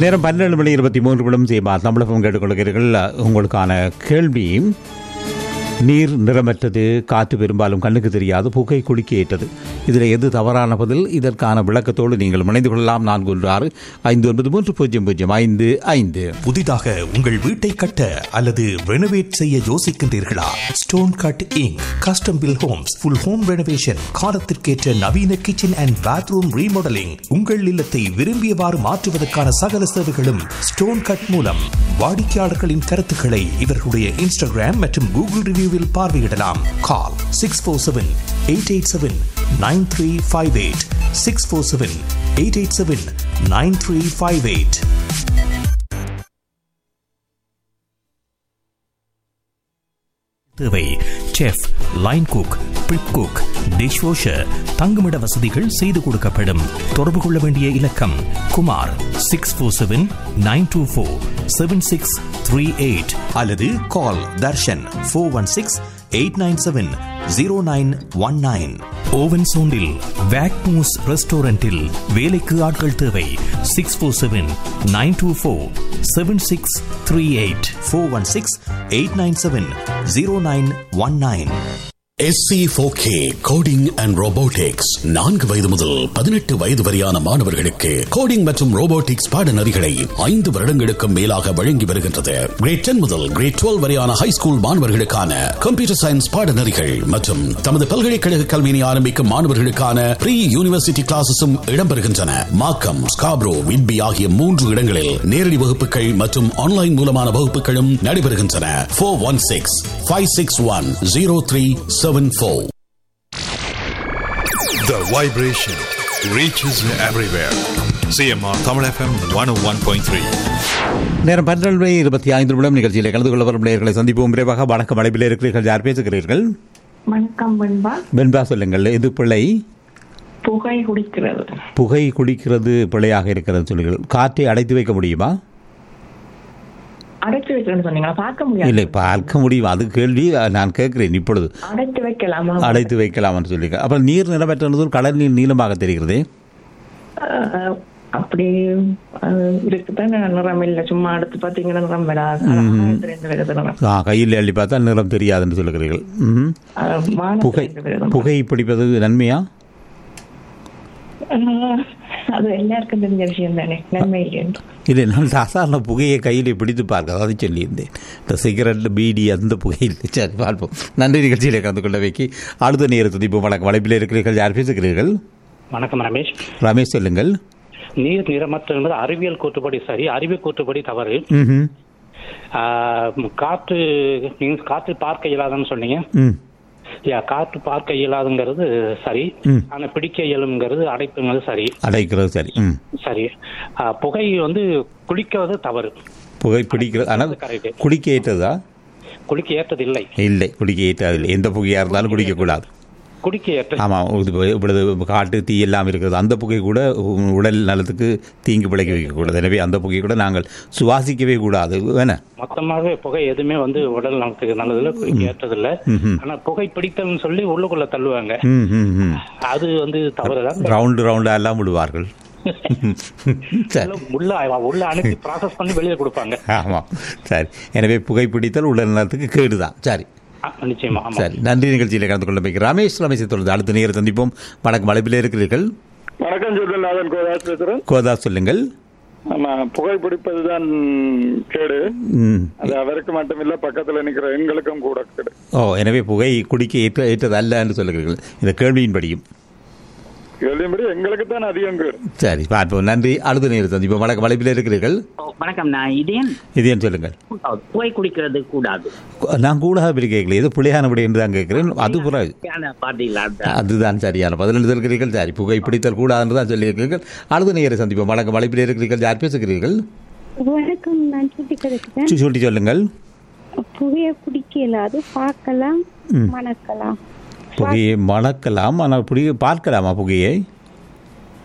நேரம் பன்னெண்டு மணி இருபத்தி மூன்று நிமிடம் செய்யுமா தமிழகம் கேட்டுக்கொள்கிறீர்கள் உங்களுக்கான கேள்வி நீர் நிறமற்றது காற்று பெரும்பாலும் கண்ணுக்கு தெரியாது புகை குளிக்க ஏற்றது இதில் எது தவறான பதில் இதற்கான விளக்கத்தோடு நீங்கள் இணைந்து கொள்ளலாம் நான்கு ஒன்று ஆறு ஐந்து ஒன்பது மூன்று பூஜ்ஜியம் பூஜ்ஜியம் ஐந்து ஐந்து புதிதாக உங்கள் வீட்டை கட்ட அல்லது ரெனோவேட் செய்ய யோசிக்கின்றீர்களா stone cutting custom build homes full home renovation காலத்திற்கேற்ற நவீன கிச்சன் அண்ட் பாத்ரூம் ரீமாடலிங் உங்கள் இல்லத்தை விரும்பியவாறு மாற்றுவதற்கான சகல சேவைகளும் ஸ்டோன் கட் மூலம் வாடிக்கையாளர்களின் கருத்துக்களை இவர்களுடைய இன்ஸ்டாகிராம் மற்றும் கூகுள் ரிவ்யூவில் பார்வையிடலாம் call six four seven eight eight seven nine three five eight six four seven eight eight seven nine three five eight தேவை chef line cook prep cook dishwasher தங்குமிட வசதிகள் செய்து கொடுக்கப்படும் தொடர்பு கொள்ள வேண்டிய இலக்கம் Kumar six four seven nine two four seven six three eight அல்லது call Darshan four one six eight nine seven zero nine one nine Owen சோண்டில் வேக்மூஸ் ரெஸ்டாரண்டில் வேலைக்கு ஆட்கள் தேவை six four seven nine two four seven six three eight four one six eight nine seven zero nine one nine SC four K coding and robotics நான்கு வயது முதல் பதினெட்டு வயது வரையான மாணவர்களுக்கு கோடிங் மற்றும் ரோபோட்டிக்ஸ் பாடநெறிகளை ஐந்து வருடங்களுக்கும் மேலாக வழங்கி வருகின்றது கிரேட் டென் முதல் கிரேட் டுவெல் வரையான ஹை ஸ்கூல் மாணவர்களுக்கான கம்ப்யூட்டர் சயின்ஸ் பாடநெறிகள் மற்றும் தமது பல்கலைக்கழக கல்வியினை ஆரம்பிக்கும் மாணவர்களுக்கான ப்ரீ யூனிவர்சிட்டி கிளாஸஸும் இடம்பெறுகின்றன மாக்கம் ஸ்காப்ரோ விட்பி ஆகிய மூன்று இடங்களில் நேரடி வகுப்புகள் மற்றும் ஆன்லைன் மூலமான வகுப்புகளும் நடைபெறுகின்றன four one six five six one zero three seven four The vibration reaches everywhere. CMR Tamil FM 101.3. நேரம் பன்னெண்டு மணி இருபத்தி ஐந்து நிமிடம் நிகழ்ச்சியில் கலந்து கொள்ள வரும் நேயர்களை சந்திப்போம் விரைவாக வணக்கம் அழைப்பில் இருக்கிறீர்கள் யார் பேசுகிறீர்கள் வணக்கம் வெண்பா வெண்பா சொல்லுங்கள் இது பிழை புகை குடிக்கிறது புகை குடிக்கிறது பிழையாக இருக்கிறது சொல்லுங்கள் காற்றை அடைத்து வைக்க முடியுமா அடைச்சு வைக்கிறேன்னு சொன்னீங்களா பார்க்க முடியாது இல்லை பார்க்க முடியும் அது கேள்வி நான் கேட்கிறேன் இப்பொழுது அடைத்து வைக்கலாமா அடைத்து வைக்கலாம்னு சொல்லிங்க அப்புறம் நீர் நிலமற்றதும் கடல் நீர் நீளமாக தெரிகிறதே அஹ், அப்படி அஹ், இருக்குதான் நிறம் இல்லை சும்மா அடுத்து பார்த்தீங்கன்னா நிறம் வராது அழகா தெரிந்து வருது நிறம் ஆ கையில் அள்ளி பார்த்தா நிறம் தெரியாதுன்னு சொல்லுகிறீர்கள் ம்ஹும். அஹ், வானம் புகை தெரிந்து வருது. புகை பிடிப்பது நன்மையா அஹ், அது எல்லாருக்கும் தெரிஞ்ச விஷயம் தானே நன்மை இல்லை இல்லை நான் சாதாரண புகையை கையில் பிடித்து பார்க்க அதாவது சொல்லியிருந்தேன் இந்த சிகரெட் பீடி அந்த புகையில் சரி பார்ப்போம் நன்றி நிகழ்ச்சியில் கலந்து கொள்ள வைக்கி அடுத்த நேரத்தை இப்போ வணக்கம் வளைப்பில் இருக்கிறீர்கள் யார் பேசுகிறீர்கள் வணக்கம் ரமேஷ் ரமேஷ் சொல்லுங்கள் நீர் நிறமற்ற என்பது அறிவியல் கூற்றுப்படி சரி அறிவியல் கூற்றுப்படி தவறு ம்ஹும். ஆஹ், காற்று மீன்ஸ் காற்று பார்க்க இயலாதுன்னு சொன்னீங்க ம் யா காற்று பார்க்க இயலாதுங்கிறது சரி ம். ஆனா பிடிக்க இயலுங்கிறது அடைப்புங்கிறது சரி அடைக்கிறது சரி ம் சரி ஆஹ், புகை வந்து குளிக்கிறது தவறு புகை பிடிக்கிறது ஆனால் அது correct. குடிக்க ஏற்றதா குளிக்க ஏற்றது இல்லை இல்லை குடிக்க ஏற்றது எந்த புகையாக இருந்தாலும் குடிக்கக்கூடாது குடிக்க ஏற்ற ஆமாம் இது இவ்வளவு காட்டு தீ எல்லாம் இருக்கிறது அந்த புகை கூட உ- உடல் நலத்துக்கு தீங்கு விளைக்க வைக்கக்கூடாது எனவே அந்த புகை கூட நாங்கள் சுவாசிக்கவே கூடாது வேணா மொத்தமாகவே புகை எதுவுமே வந்து உடல் நலத்துக்கு நல்லதில்ல குளிக்க ஏற்றதில்ல ஆனா புகை பிடித்தல்னு சொல்லி உள்ளுக்குள்ள தள்ளுவாங்க ம் ம் ம் அது வந்து தவறுதான் ரவுண்டு ரவுண்டா எல்லாம் விடுவார்கள் சரி உள்ள உள்ள அனுப்பி ப்ராசஸ் பண்ணி வெளியே கொடுப்பாங்க ஆமாம் சரி எனவே புகைப்பிடித்தல் உடல் நலத்துக்கு கேடுதான் சரி ஆ, நிச்சயமா ஆமா சரி நன்றி நிகழ்ச்சியில் கலந்து கொள்ள வைக்கிறேன் ரமேஷ் ரமேஷை தொடர்ந்து அடுத்த நேரம் சந்திப்போம் வணக்கம் அழைப்பில் இருக்கிறீர்கள் வணக்கம் சொல்லுநாதன் கோதாஸ் பேசுறேன் கோதா சொல்லுங்கள் ஆமா புகைப்பிடிப்பதுதான் கேடு ம் அது அவருக்கு மட்டுமில்ல பக்கத்துல நிக்கிற எங்களுக்கும் கூட கேடு ஓ எனவே புகை குடிக்க ஏற்ற ஏற்றது அல்ல என்று சொல்லுகிறீர்கள் இந்த கேள்வியின்படியும் கேள்வியும்படி எங்களுக்கு தான் அதிகம் கேடு சரி பார்ப்போம் நன்றி அடுத்த நேரம் சந்திப்போம் வணக்கம் அழைப்பில் இருக்கிறீர்கள் வணக்கம் நான் இதயன் இது ஏன் சொல்லுங்கள் புகை குடிக்கிறது கூடாது நான் கூட அப்படி கேட்கல இது பிள்ளையான விட என்று தான் கேட்கிறேன் அது புற பாட்டியில் அதுதான் சரியான பதில் என்று சொல்கிறீர்கள் சரி புகை பிடித்தல் கூடாதுன்னு தான் சொல்லியிருக்கிறீர்கள் அடுத்த நேரம் சந்திப்போம் வணக்கம் அழைப்பில் இருக்கிறீர்கள் யார் பேசுகிறீர்கள் வணக்கம் நான் சுட்டி கிடைக்கிறேன் சு- சொல்லி சொல்லுங்கள் புகையை குடிக்கல அது பார்க்கலாம் மணக்கலாம் புகையை மணக்கலாம் ஆனால் புகை பார்க்கலாமா புகையை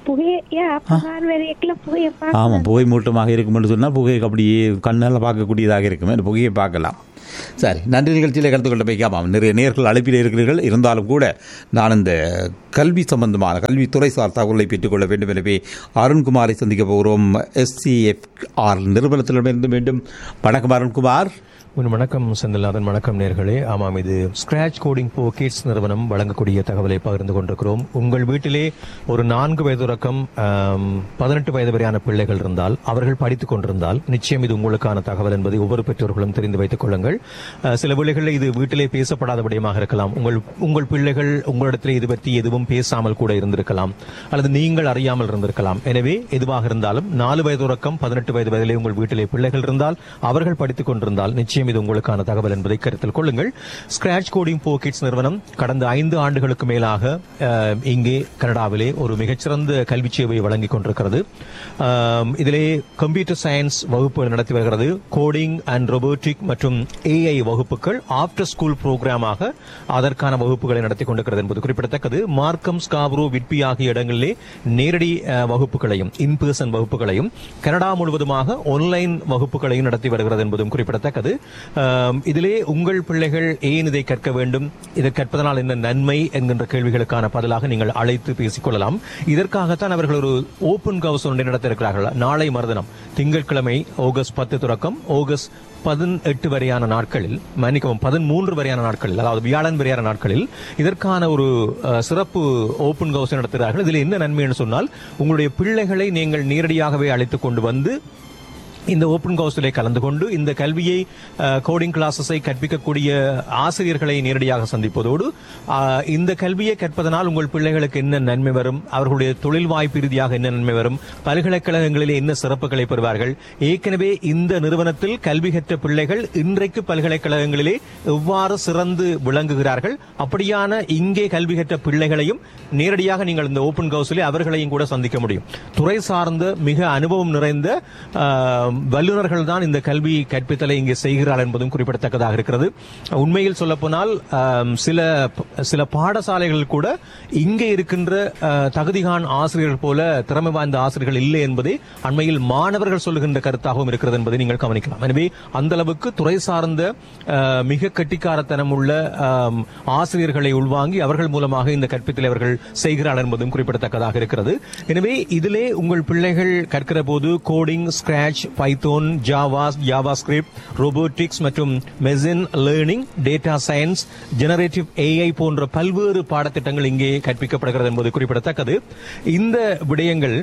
புகையா புகார் வரைக்குள்ள புகையை பார்க்க ஆமாம் புகை மூட்டமாக இருக்கும்னு சொன்னால் புகையை அப்படியே கண்ணால் பார்க்கக்கூடியதாக இருக்குமே அந்த புகையை பார்க்கலாம் சரி நன்றி நிகழ்ச்சியில் கலந்து கொள்ள வைக்காமாம் நிறைய நேர்கள் அழைப்பில் இருக்கிறீர்கள் இருந்தாலும் கூட நான் இந்த கல்வி சம்பந்தமான கல்வித்துறை சார் தகவலை பெற்றுக்கொள்ள வேண்டும் எனவே அருண்குமாரை சந்திக்க போகிறோம் எஸ்சிஎஃப்ஆர் நிறுவனத்திடமிருந்து மீண்டும் வணக்கம் அருண்குமார் உன் வணக்கம் செந்தில்நாதன் வணக்கம் நேர்களே ஆமாம் இது ஸ்கிராச் கோடிங் போ கிட்ஸ் நிறுவனம் வழங்கக்கூடிய தகவலை பகிர்ந்து கொண்டிருக்கிறோம் உங்கள் வீட்டிலே ஒரு நான்கு வயது தொடக்கம் பதினெட்டு வயது வரையான பிள்ளைகள் இருந்தால் அவர்கள் படித்துக் கொண்டிருந்தால் நிச்சயம் இது உங்களுக்கான தகவல் என்பதை ஒவ்வொரு பெற்றோர்களும் தெரிந்து வைத்துக் கொள்ளுங்கள் அஹ், சில வேளைகளில் இது வீட்டிலே பேசப்படாத விடயமாக இருக்கலாம் உங்கள் உங்கள் பிள்ளைகள் உங்களிடத்திலே இது பற்றி எதுவும் பேசாமல் கூட இருந்திருக்கலாம் அல்லது நீங்கள் அறியாமல் இருந்திருக்கலாம் எனவே எதுவாக இருந்தாலும் நாலு வயது தொடக்கம் பதினெட்டு வயது வயதிலே உங்கள் வீட்டிலே பிள்ளைகள் இருந்தால் அவர்கள் படித்துக் கொண்டிருந்தால் நிச்சயம் இது உங்களுக்கான தகவல் என்பதை கருத்தில் கொள்ளுங்கள் ஸ்கிராச் கோடிங் போ கிட்ஸ் நிறுவனம் கடந்த ஐந்து ஆண்டுகளுக்கு மேலாக அஹ், இங்கே கனடாவிலே ஒரு மிகச்சிறந்த கல்வி சேவையை வழங்கிக் கொண்டிருக்கிறது அஹ், இதிலே கம்ப்யூட்டர் சயின்ஸ் வகுப்பு நடத்தி வருகிறது கோடிங் அண்ட் robotic மற்றும் ஏஐ வகுப்புகள் ஆஃப்டர் ஸ்கூல் புரோகிராமாக அதற்கான வகுப்புகளை நடத்தி கொண்டிருக்கிறது என்பது குறிப்பிடத்தக்கது மார்க்கம் ஸ்காப்ரோ விட்பி ஆகிய இடங்களிலே நேரடி அஹ், வகுப்புகளையும் இன் பர்சன் வகுப்புகளையும் கனடா முழுவதுமாக ஆன்லைன் வகுப்புகளையும் நடத்தி வருகிறது என்பதும் குறிப்பிடத்தக்கது அஹ், இதிலே உங்கள் பிள்ளைகள் ஏன் இதை கற்க வேண்டும் இதை கற்பதனால் என்ன நன்மை என்கின்ற கேள்விகளுக்கான பதிலாக நீங்கள் அழைத்து பேசிக் கொள்ளலாம் இதற்காகத்தான் அவர்கள் ஒரு ஓபன் ஹவுஸ் ஒன்றை நடத்த இருக்கிறார்கள் நாளை மறுதினம் திங்கட்கிழமை ஆகஸ்ட் பத்து தொடக்கம் ஆகஸ்ட் பதினெட்டு வரையான நாட்களில் மன்னிக்கவும் பதிமூன்று வரையான நாட்களில் அதாவது வியாழன் வரையான நாட்களில் இதற்கான ஒரு அஹ், சிறப்பு ஓபன் ஹவுஸ் நடத்துகிறார்கள் இதில் என்ன நன்மை என்று சொன்னால் உங்களுடைய பிள்ளைகளை நீங்கள் நேரடியாகவே அழைத்துக் கொண்டு வந்து இந்த ஓப்பன் ஹவுஸிலே கலந்து கொண்டு இந்த கல்வியை கோடிங் கிளாஸஸை கற்பிக்கக்கூடிய ஆசிரியர்களை நேரடியாக சந்திப்பதோடு அஹ், இந்த கல்வியை கற்பதனால் உங்கள் பிள்ளைகளுக்கு என்ன நன்மை வரும் அவர்களுடைய தொழில் வாய்ப்பு ரீதியாக என்ன நன்மை வரும் பல்கலைக்கழகங்களிலே என்ன சிறப்புகளை பெறுவார்கள் ஏற்கனவே இந்த நிறுவனத்தில் கல்வி கற்ற பிள்ளைகள் இன்றைக்கு பல்கலைக்கழகங்களிலே எவ்வாறு சிறந்து விளங்குகிறார்கள் அப்படியான இங்கே கல்வி கற்ற பிள்ளைகளையும் நேரடியாக நீங்கள் இந்த ஓப்பன் ஹவுஸிலே அவர்களையும் கூட சந்திக்க முடியும் துறை சார்ந்த மிக அனுபவம் நிறைந்த ஆஹ், வல்லுநர்கள் தான் இந்த கல்வி கற்பித்தலை இங்கே செய்கிறார்கள் என்பதும் குறிப்பிடத்தக்கதாக இருக்கிறது உண்மையில் சொல்லப்போனால் ஆம், சில சில பாடசாலைகள் கூட இங்கே இருக்கின்ற ஆஹ், தகுதிகான் ஆசிரியர்கள் போல திறமை வாய்ந்த ஆசிரியர்கள் இல்லை என்பதே அண்மையில் மாணவர்கள் சொல்லுகின்ற கருத்தாகவும் இருக்கிறது என்பதை நீங்கள் கவனிக்கலாம் எனவே அந்த அளவுக்கு துறை சார்ந்த ஆஹ், மிக கெட்டிக்காரத்தனம் உள்ள ஆம், ஆசிரியர்களை உள்வாங்கி அவர்கள் மூலமாக இந்த கற்பித்தலை அவர்கள் செய்கிறார்கள் என்பதும் குறிப்பிடத்தக்கதாக இருக்கிறது எனவே இதிலே உங்கள் பிள்ளைகள் கற்கிற போது கோடிங் ஸ்கிராச் பைத்தோன் ஜாவாஸ் ஜாவா ஸ்கிரிப்ட் ரோபோட்டிக்ஸ் மற்றும் machine learning data science generative AI போன்ற பல்வேறு பாடத்திட்டங்கள் இங்கே கற்பிக்கப்படுகிறது என்பது குறிப்பிடத்தக்கது இந்த விடயங்கள்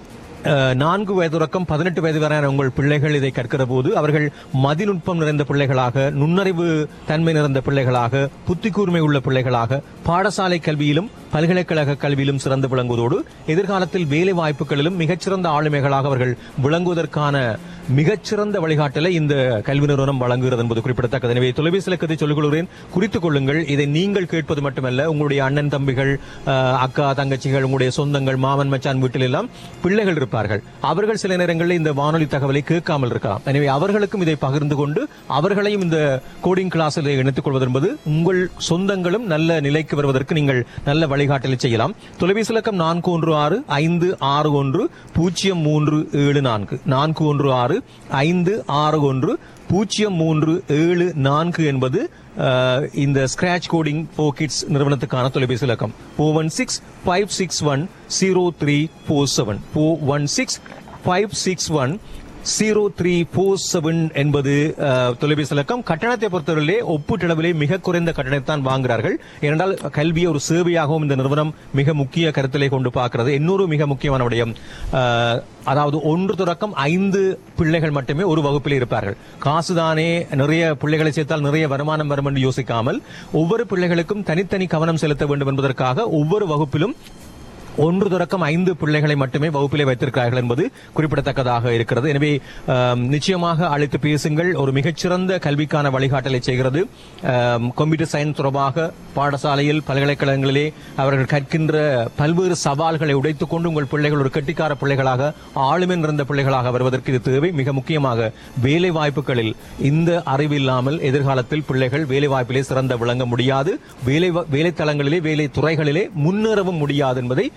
அஹ், நான்கு வயது தொடக்கம் பதினெட்டு வயது வரையான உங்கள் பிள்ளைகள் இதை கற்கிற போது அவர்கள் மதிநுட்பம் நிறைந்த பிள்ளைகளாக நுண்ணறிவு தன்மை நிறைந்த பிள்ளைகளாக புத்தி கூர்மை உள்ள பிள்ளைகளாக பாடசாலை கல்வியிலும் பல்கலைக்கழக கல்வியிலும் சிறந்து விளங்குவதோடு எதிர்காலத்தில் வேலை வாய்ப்புகளிலும் மிகச்சிறந்த ஆளுமைகளாக அவர்கள் விளங்குவதற்கான மிகச்சிறந்த வழிகாட்டலை இந்த கல்வி நிறுவனம் வழங்குகிறது என்பது குறிப்பிடத்தக்கது எனவே தொலைபேசி இலக்கத்தை சொல்லிக் கொள்கிறேன் குறித்துக் கொள்ளுங்கள் இதை நீங்கள் கேட்பது மட்டுமல்ல உங்களுடைய அண்ணன் தம்பிகள் அஹ், அக்கா தங்கச்சிகள் உங்களுடைய சொந்தங்கள் மாமன் மச்சான் வீட்டில் எல்லாம் பிள்ளைகள் இருப்பார்கள் அவர்கள் சில நேரங்களில் இந்த வானொலி தகவலை கேட்காமல் இருக்கலாம் எனவே அவர்களுக்கும் இதை பகிர்ந்து கொண்டு அவர்களையும் இந்த கோடிங் கிளாஸில் இணைத்துக் கொள்வது என்பது உங்கள் சொந்தங்களும் நல்ல நிலைக்கு வருவதற்கு நீங்கள் நல்ல வழிகாட்டலை செய்யலாம் தொலைபேசி இலக்கம் நான்கு ஒன்று ஆறு ஐந்து ஆறு ஒன்று பூஜ்ஜியம் மூன்று ஏழு நான்கு நான்கு ஒன்று ஆறு ஐந்து ஆறு ஒன்று பூஜ்ஜியம் மூன்று ஏழு நான்கு என்பது அஹ், இந்த ஸ்கிராச் கோடிங் ஃபோ கிட்ஸ் நிறுவனத்துக்கான தொலைபேசி இலக்கம் four one six five six one zero three four seven four one six five six one zero three four seven என்பது அஹ், தொலைபேசி இலக்கம் கட்டணத்தை பொறுத்தவரையிலே ஒப்பீட்டளவிலே மிக குறைந்த கட்டணத்தான் வாங்குகிறார்கள் ஏனென்றால் கல்வியை ஒரு சேவையாகவும் இந்த நிறுவனம் மிக முக்கிய கருத்திலே கொண்டு பார்க்கிறது இன்னொரு மிக முக்கியமான விடயம் அஹ், அதாவது ஒன்று தொடக்கம் ஐந்து பிள்ளைகள் மட்டுமே ஒரு வகுப்பில் இருப்பார்கள் காசுதானே நிறைய பிள்ளைகளை சேர்த்தால் நிறைய வருமானம் வரும் என்று யோசிக்காமல் ஒவ்வொரு பிள்ளைகளுக்கும் தனித்தனி கவனம் செலுத்த வேண்டும் என்பதற்காக ஒவ்வொரு வகுப்பிலும் ஒன்று தொடக்கம் ஐந்து பிள்ளைகளை மட்டுமே வகுப்பிலே வைத்திருக்கிறார்கள் என்பது குறிப்பிடத்தக்கதாக இருக்கிறது எனவே ஆம், நிச்சயமாக அழைத்து பேசுங்கள் ஒரு மிகச்சிறந்த கல்விக்கான வழிகாட்டலை செய்கிறது ஆம், கம்ப்யூட்டர் சயின்ஸ் தொடர்பாக பாடசாலையில் பல்கலைக்கழகங்களிலே அவர்கள் கற்கின்ற பல்வேறு சவால்களை உடைத்துக் கொண்டு உங்கள் பிள்ளைகள் ஒரு கெட்டிக்கார பிள்ளைகளாக ஆளுமை நிறைந்த பிள்ளைகளாக வருவதற்கு இது தேவை மிக முக்கியமாக வேலை வாய்ப்புகளில் இந்த அறிவு இல்லாமல் எதிர்காலத்தில் பிள்ளைகள் வேலை வாய்ப்பிலே சிறந்த விளங்க முடியாது வேலை வ- வேலைத்தளங்களிலே வேலை துறைகளிலே முன்னேறவும் முடியாது என்பதை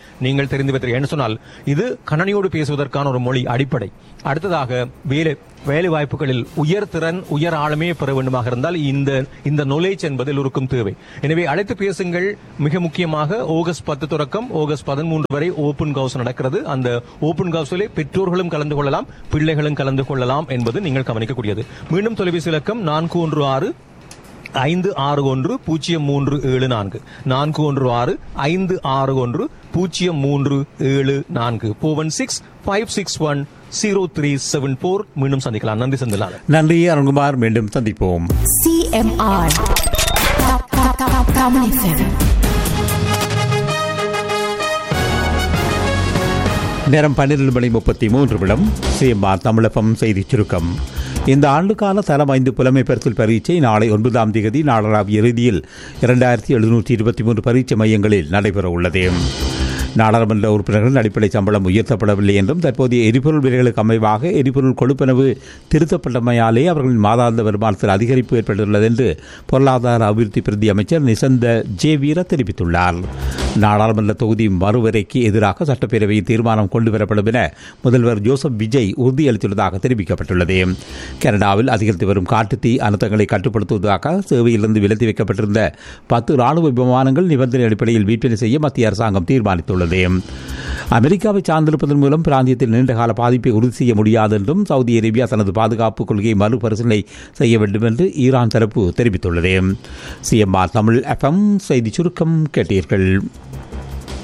நீங்கள் தெரிந்து வைத்தீர்கள் என்று சொன்னால் இது கணனியோடு பேசுவதற்கான ஒரு மொழி அடிப்படை அடுத்ததாக வேலை வேலை வாய்ப்புகளில் உயர் திறன் உயர் ஆழமே பெற வேண்டுமாக இருந்தால் இந்த இந்த knowledge என்பது எல்லோருக்கும் தேவை எனவே அழைத்து பேசுங்கள் மிக முக்கியமாக ஆகஸ்ட் பத்து தொடக்கம் ஆகஸ்ட் பதிமூன்று வரை ஓபன் ஹவுஸ் நடக்கிறது அந்த ஓபன் ஹவுஸிலே பெற்றோர்களும் கலந்து கொள்ளலாம் பிள்ளைகளும் கலந்து கொள்ளலாம் என்பது நீங்கள் கவனிக்கக்கூடியது மீண்டும் தொலைபேசி இலக்கம் நான்கு ஒன்று ஆறு ஐந்து ஆறு ஒன்று பூஜ்ஜியம் மூன்று ஏழு நான்கு நான்கு ஒன்று ஆறு ஐந்து ஆறு ஒன்று பூஜ்ஜியம் மூன்று ஏழு நான்கு four one six five six one zero three seven four மீண்டும் சந்திக்கலாம் நன்றி சந்திலான நன்றி அருண்குமார் மீண்டும் சந்திப்போம் CMR. Tamil FM. நேரம் பன்னிரண்டு மணி முப்பத்தி மூன்று நிமிடம் சிஎம்ஆர் தமிழகம் செய்திச் சுருக்கம் இந்த ஆண்டுக்கான தரம் ஐந்து புலமை பரிசில் பரீட்சை நாளை ஒன்பதாம் தேதி நாடளாவிய இறுதியில் இரண்டாயிரத்தி எழுநூற்றி இருபத்தி மூன்று பரீட்சை மையங்களில் நடைபெற உள்ளது நாடாளுமன்ற உறுப்பினர்கள் அடிப்படை சம்பளம் உயர்த்தப்படவில்லை என்றும் தற்போதைய எரிபொருள் விலைகளுக்கு அமைவாக எரிபொருள் கொடுப்பனவு திருத்தப்பட்டமையாலே அவர்களின் மாதாந்த வருமானத்தில் அதிகரிப்பு ஏற்பட்டுள்ளது என்று பொருளாதார அபிவிருத்தி பிரதி அமைச்சர் நிசந்த ஜே வீர தெரிவித்துள்ளார் நாடாளுமன்ற தொகுதி மறுவரைக்கு எதிராக சட்டப்பேரவையில் தீர்மானம் கொண்டுவரப்படும் என முதல்வர் ஜோசப் விஜய் உறுதியளித்துள்ளதாக தெரிவிக்கப்பட்டுள்ளது கனடாவில் அதிகரித்து வரும் காட்டுத்தீ அனர்த்தங்களை கட்டுப்படுத்துவதாக சேவையிலிருந்து விலத்தி வைக்கப்பட்டிருந்த பத்து ராணுவ விமானங்கள் நிபந்தனை அடிப்படையில் விற்பனை செய்ய மத்திய அரசாங்கம் தீர்மானித்துள்ளது அமெரிக்காவை சார்ந்திருப்பதன் மூலம் பிராந்தியத்தில் நீண்டகால பாதிப்பை உறுதி செய்ய முடியாது என்றும் சவுதி அரேபியா தனது பாதுகாப்பு கொள்கையை மறுபரிசீலனை செய்ய வேண்டும் என்று ஈரான் தரப்பு தெரிவித்துள்ளது சிஎம்ஆர் தமிழ் எஃப்எம் செய்தி சுருக்கம் கேட்டீர்கள்